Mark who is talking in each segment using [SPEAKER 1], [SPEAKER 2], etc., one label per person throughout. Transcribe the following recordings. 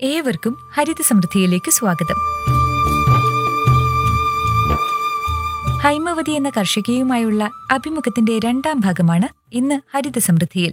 [SPEAKER 1] ഏവർക്കും ഹരിത സമൃദ്ധിയിലേക്ക് സ്വാഗതം ഹൈമവതി എന്ന കർഷകയുമായുള്ള അഭിമുഖത്തിന്റെ രണ്ടാം ഭാഗമാണ് ഇന്ന് ഹരിത സമൃദ്ധിയിൽ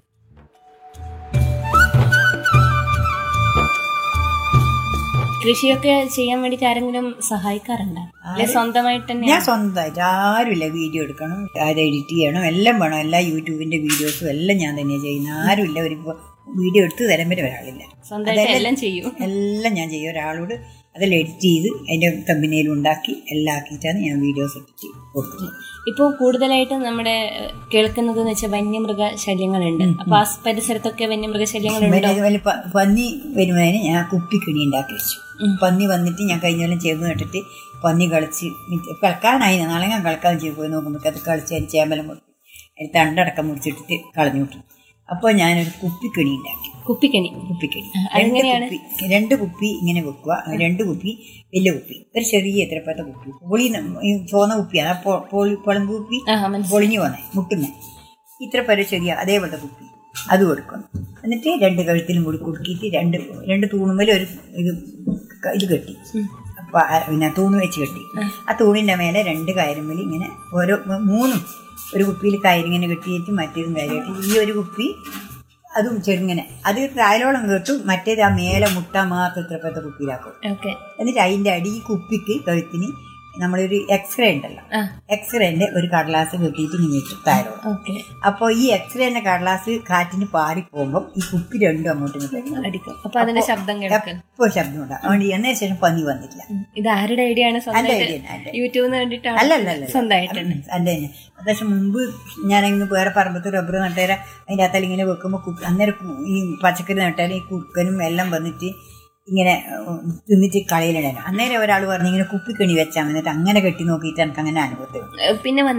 [SPEAKER 2] കൃഷിയൊക്കെ ചെയ്യാൻ വേണ്ടിട്ട് ആരെങ്കിലും സഹായിക്കാറുണ്ടോ അല്ലെ സ്വന്തമായിട്ട് തന്നെ
[SPEAKER 3] ഞാൻ സ്വന്തമായിട്ട് ആരുമില്ല വീഡിയോ എടുക്കണം അത് എഡിറ്റ് ചെയ്യണം എല്ലാം വേണം എല്ലാ യൂട്യൂബിന്റെ വീഡിയോസും എല്ലാം ഞാൻ തന്നെ ചെയ്യുന്ന ആരുമില്ല ഒരു വീഡിയോ എടുത്ത് തരാൻ വരെ ഒരാളില്ല
[SPEAKER 2] സ്വന്തമായിട്ട് എല്ലാം ചെയ്യും
[SPEAKER 3] എല്ലാം ഞാൻ ചെയ്യും ഒരാളോട് അതെല്ലാം എഡിറ്റ് ചെയ്ത് അതിന്റെ കമ്പനിയിൽ ഉണ്ടാക്കി എല്ലാം ആക്കിയിട്ടാണ് ഞാൻ വീഡിയോസ് എഡിറ്റ് കൊടുക്കുന്നത്
[SPEAKER 2] ഇപ്പോൾ കൂടുതലായിട്ട് നമ്മുടെ ഏഹ്, കേൾക്കുന്നത് എന്ന് വെച്ചാൽ വന്യമൃഗ ശല്യങ്ങളുണ്ട് അപ്പൊ ആ പരിസരത്തൊക്കെ വന്യമൃഗ ശല്യങ്ങളുണ്ടോ
[SPEAKER 3] പിന്നെ അതുപോലെ പ- പന്നി വരുന്നതിന് ഞാൻ കുപ്പിക്കിണി ഉണ്ടാക്കി വെച്ചു പന്നി വന്നിട്ട് ഞാൻ കഴിഞ്ഞ കൊല്ലം ചേമ്പ് നട്ടിട്ട് പന്നി കളിച്ച് മിറ്റ- കളിക്കാനായി നാളെ ഞാൻ കളിക്കാൻ ചെയ്ത് പോയി നോക്കുമ്പോൾ അത് കളിച്ച് അതിന് ചേമ്പലം കൊടുത്തു അതിന് തണ്ടടക്കം മുറിച്ചിട്ടിട്ട് കളഞ്ഞു വിട്ടു അപ്പോൾ ഞാനൊരു കുപ്പിക്കിണി ഉണ്ടാക്കി
[SPEAKER 2] കുപ്പിക്കണി
[SPEAKER 3] കുപ്പിക്കിണി
[SPEAKER 2] ആ,
[SPEAKER 3] രണ്ട്
[SPEAKER 2] അതെങ്ങനെയാണ്?
[SPEAKER 3] കുപ്പി രണ്ട് കുപ്പി ഇങ്ങനെ വെക്കുക രണ്ട് കുപ്പി വലിയ കുപ്പി ഒരു ചെറിയ എത്രപ്പത്തെ കുപ്പി പൊളി ഈ ചോന്ന കുപ്പിയാണ് ആ പൊ- പൊളി പൊളമ്പ് കുപ്പി
[SPEAKER 2] ആ മനസ്സിലായി
[SPEAKER 3] പൊളിഞ്ഞു പോന്നെ മുട്ടുന്ന ഇത്ര പേര് ചെറിയ അതേപോലത്തെ കുപ്പി അത് കൊടുക്കണം എന്നിട്ട് രണ്ട് കഴുത്തിലും കൂടി കുടുക്കിയിട്ട് രണ്ട് രണ്ട് തൂണുമ്മൽ ഒരു ഇത് ക- ഇത് കെട്ടി അപ്പൊ ആ- പിന്നെ തൂണ് വെച്ച് കെട്ടി ആ തൂണിന്റെ മേലെ രണ്ട് കയറുമ്മൽ ഇങ്ങനെ ഓരോ മൂന്നും ഒരു കുപ്പിയിൽ കയറിങ്ങനെ കെട്ടിയിട്ട് മറ്റേതും കയറി കെട്ടി ഈ ഒരു കുപ്പി അതും ചെറുങ്ങനെ അത് തായലോളം കേട്ടു മറ്റേത് ആ മേലെ മുട്ട മാത്രം ഇത്രപ്പത്തെ കുപ്പിയിലാക്കും
[SPEAKER 2] ഓക്കെ
[SPEAKER 3] എന്നിട്ട് അതിന്റെ അടി ഈ കുപ്പിക്ക് കഴുത്തിന് നമ്മളൊരു എക്സ്റേ ഉണ്ടല്ലോ
[SPEAKER 2] ആ
[SPEAKER 3] എക്സ്റേന്റെ ഒരു കടലാസ് കെട്ടിയിട്ട് ഇങ്ങനെ ഇട്ടു താഴോട്ട്
[SPEAKER 2] ഓക്കെ
[SPEAKER 3] അപ്പോൾ ഈ എക്സ്റേന്റെ കടലാസ് കാറ്റിന് പാറി പോകുമ്പോൾ ഈ കുപ്പി രണ്ടും അങ്ങോട്ടും ഇങ്ങോട്ടും
[SPEAKER 2] അടിക്കും അപ്പൊ അതിന്റെ ശബ്ദം കേൾക്കും
[SPEAKER 3] എപ്പോൾ ശബ്ദം ഉണ്ടാകും അതുകൊണ്ട് എന്നതിന് ശേഷം പന്നി വന്നിട്ടില്ല
[SPEAKER 2] ഇത് ആരുടെ ഐഡിയ ആണ്
[SPEAKER 3] എൻ്റെ
[SPEAKER 2] സ്വന്തമായിട്ട്
[SPEAKER 3] ഐഡിയ തന്നെ, എൻ്റെ.
[SPEAKER 2] യൂട്യൂബിന് വേണ്ടിയിട്ടാണ്
[SPEAKER 3] അല്ല അല്ല അല്ല
[SPEAKER 2] സ്വന്തമായിട്ട്
[SPEAKER 3] എൻ്റെ തന്നെ അത്യാവശ്യം മുമ്പ് ഞാനിങ്ങനെ വേറെ പറമ്പത്ത് റബ്ബർ നട്ടേര അതിൻ്റെ അകത്തിൽ ഇങ്ങനെ വെക്കുമ്പോൾ കുക്ക് അന്നേരം കു- ഈ പച്ചക്കറി നട്ടാൽ ഈ കുക്കനും എല്ലാം വന്നിട്ട് ഇങ്ങനെ ഉം, തിന്നിട്ട് കളയിലിടാനും അന്നേരം ഒരാൾ പറഞ്ഞു ഇങ്ങനെ കുപ്പിക്കണി വെച്ചാൽ എന്നിട്ട് അങ്ങനെ കെട്ടി നോക്കിയിട്ട് എനിക്ക് അങ്ങനെ അനുഭവത്തിൽ
[SPEAKER 2] ഏഹ് പിന്നെ